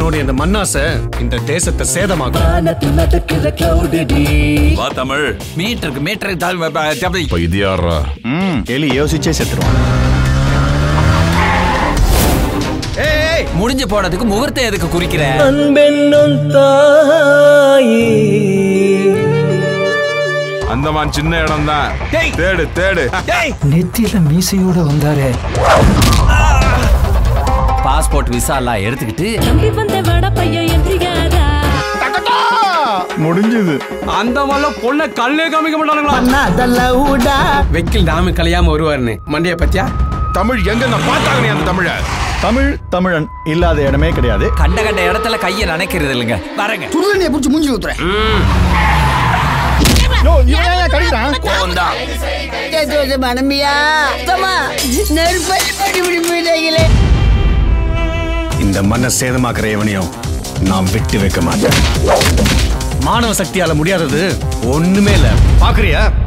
இவனோட இந்த மண்ணாசை இந்த தேசத்தை சேதமாக்கும் வானத்தில் நடக்கிற கிளவுடடி வா தமிழ் மீட்டருக்கு மீட்டருக்கு தாழ் தப்பி இப்ப இது யாரா ம் எலி யோசிச்சே செத்துருவான் முடிஞ்சு போனதுக்கு முகூர்த்தம் எதுக்கு குறிக்கிற அன்பென்னும் தாயே அந்தமான் சின்ன இடம் தான் டேய். தேடு தேடு நெத்தியில மீசையோட வந்தாரே பாஸ்போர்ட் விசா எல்லாம் எடுத்துக்கிட்டு நம்பி வந்த வட பையன் எந்திரிக்காதா முடிஞ்சது அந்த மாதிரில பொண்ணை கண்ணே காமிக்க மாட்டானுங்களா அதெல்லாம் ஊடா வெக்கில் நாம கலையாம வருவாருன்னு மண்டிய பத்தியா தமிழ் எங்க நான் பார்த்தாங்க நீ அந்த தமிழ தமிழ் தமிழன் இல்லாத இடமே கிடையாது கண்ட கண்ட இடத்துல கையை நினைக்கிறது இல்லைங்க வரங்க சுடுதண்ணியை பிடிச்சி மூஞ்சி ஊத்துறேன் மனமியா நெருப்படி படி படி போயிட்டாங்களே இந்த மண்ணை சேதமாக்குற எவனையும் நான் விட்டு வைக்க மாட்டேன் மானவ சக்தியால முடியாதது ஒண்ணுமே இல்ல பாக்குறியா